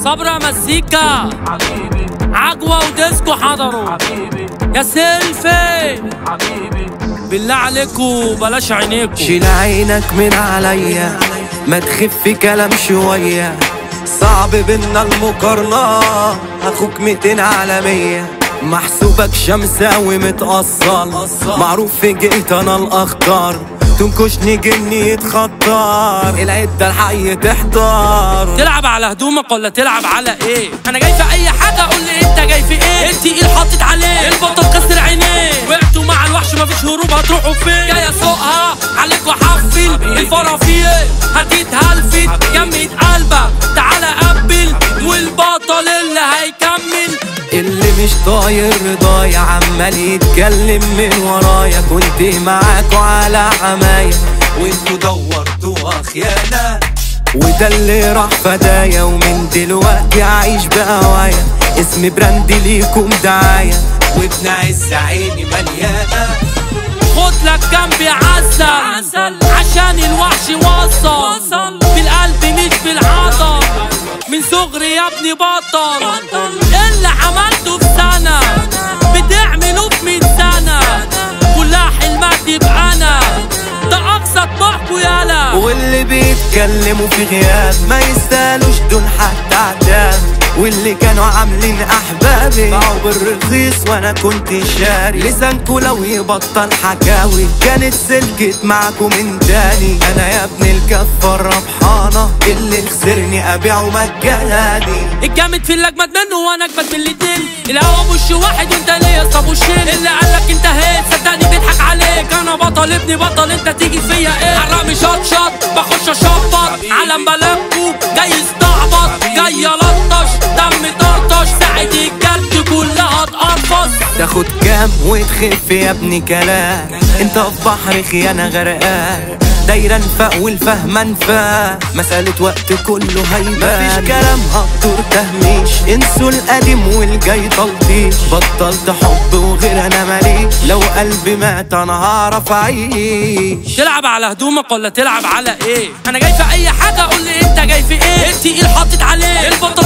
صبرا مزيكا حبيبي عجوة وديسكو حضروا حبيبي يا سيلفي حبيبي بالله عليكم بلاش عينيكم شيل عينك من عليا ما تخف كلام شوية صعب بينا المقارنة اخوك ميتين على مية محسوبك شمساوي متأصل معروف في جيت انا الاخطار تنكشني جني يتخطر العدة الحي تحضر تلعب على هدومك ولا تلعب على ايه انا جاي في اي حاجه قول لي انت جاي في ايه التقيل حاطط عليه البطل كسر عينيه وقعتوا مع الوحش مفيش هروب هتروحوا فين جاي اسوقها عليك وحفل الفرافير هتتهلفت جمد قلبك تعالى قبل والبطل اللي هيكمل اللي مش طاير رضايا عمال يتكلم من ورايا كنت معاكوا على حماية وانتوا دورتوا خيانة وده اللي راح فدايا ومن دلوقتي عايش بهوايا اسم براند ليكم دعاية وابن عز عيني مليانة خد لك جنبي عسل عشان الوحش وصل بالقلب مش بالعضل من صغري يا ابني بطل اللي عملته في سنة بتعمله في 100 سنة كلها حلمك تبقى انا ده اقصى طموحكوا يالا واللي بيتكلموا في غياب ما يستاهلوش دون حتى عتاب واللي كانوا عاملين احبابي باعوا بالرخيص وانا كنت شاري لسانكوا لو يبطل حكاوي كانت سلكت معاكوا من تاني انا يا ابن الكفة الربحانة اللي خسرني ابيعه مجاني الجامد في اللي اجمد منه وانا اجمد من الاتنين الهوا بوش واحد وانت ليا صاب وشين اللي قالك انت هيت صدقني بيضحك عليك انا بطل ابني بطل انت تيجي فيا ايه حرامي شط شط بخش اشبط علم بلبكو جاي استعبط جاي الطش دم طرطش ساعة الجد كلها تقرفص تاخد كام وتخف يا ابني كلام انت في بحر خيانة غرقان دايرة انفاق والفهم انفاق مسألة وقت كله هيبان مفيش كلام هقدر تهميش انسوا القديم والجاي تلطيش بطلت حب وغير انا ماليش لو قلبي مات انا هعرف اعيش تلعب على هدومك ولا تلعب على ايه انا جاي في اي حاجه قول لي انت جاي في ايه التقيل حاطط عليه البطل